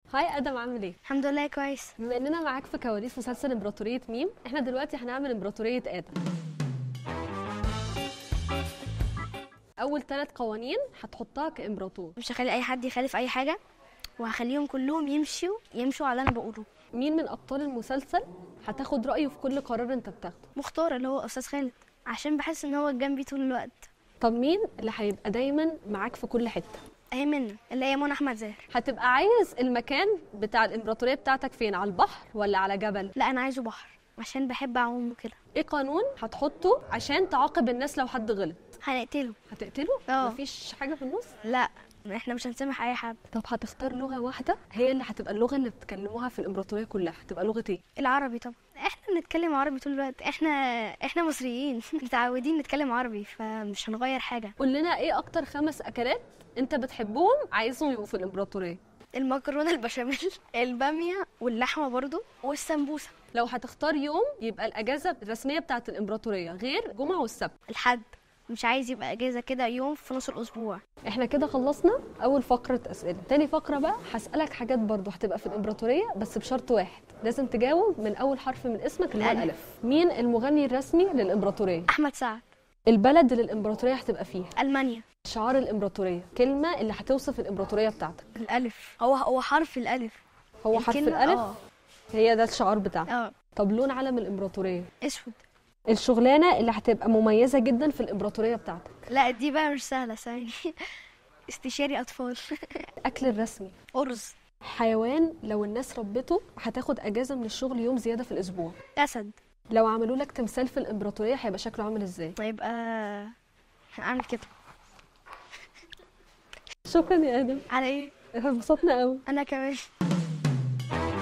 هاي ادم عامل ايه الحمد لله كويس بما اننا معاك في كواليس مسلسل امبراطوريه ميم احنا دلوقتي هنعمل امبراطوريه ادم اول ثلاث قوانين هتحطها كامبراطور مش هخلي اي حد يخالف اي حاجه وهخليهم كلهم يمشوا يمشوا على اللي انا بقوله مين من ابطال المسلسل هتاخد رايه في كل قرار انت بتاخده مختار اللي هو استاذ خالد عشان بحس ان هو جنبي طول الوقت طب مين اللي هيبقى دايما معاك في كل حته اهي منى اللي هي منى احمد زاهر هتبقى عايز المكان بتاع الامبراطوريه بتاعتك فين على البحر ولا على جبل لا انا عايزه بحر عشان بحب اعوم وكده ايه قانون هتحطه عشان تعاقب الناس لو حد غلط هنقتله هتقتله اه. مفيش حاجه في النص لا احنا مش هنسامح اي حد طب هتختار لغه واحده هي اللي هتبقى اللغه اللي بتكلموها في الامبراطوريه كلها هتبقى لغه ايه العربي طبعا احنا بنتكلم عربي طول الوقت احنا احنا مصريين متعودين نتكلم عربي فمش هنغير حاجه قول لنا ايه اكتر خمس اكلات انت بتحبهم عايزهم يبقوا في الامبراطوريه المكرونه البشاميل الباميه واللحمه برضو والسمبوسه لو هتختار يوم يبقى الاجازه الرسميه بتاعه الامبراطوريه غير الجمعه والسبت الحد مش عايز يبقى اجازه كده يوم في نص الاسبوع احنا كده خلصنا اول فقره اسئله تاني فقره بقى هسالك حاجات برضو هتبقى في الامبراطوريه بس بشرط واحد لازم تجاوب من اول حرف من اسمك اللي هو الألف. الالف مين المغني الرسمي للامبراطوريه احمد سعد البلد اللي الامبراطوريه هتبقى فيها المانيا شعار الامبراطوريه كلمه اللي هتوصف الامبراطوريه بتاعتك الالف هو هو حرف الالف هو حرف الكلمة- الالف اه هي ده الشعار بتاعها اه طب لون علم الامبراطوريه اسود الشغلانه اللي هتبقى مميزه جدا في الامبراطوريه بتاعتك لا دي بقى مش سهله ثاني استشاري اطفال الاكل الرسمي ارز حيوان لو الناس ربته هتاخد اجازه من الشغل يوم زياده في الاسبوع اسد لو عملوا لك تمثال في الامبراطوريه هيبقى شكله عامل ازاي هيبقى هنعمل كده شكرا يا ادم على ايه انبسطنا قوي انا كمان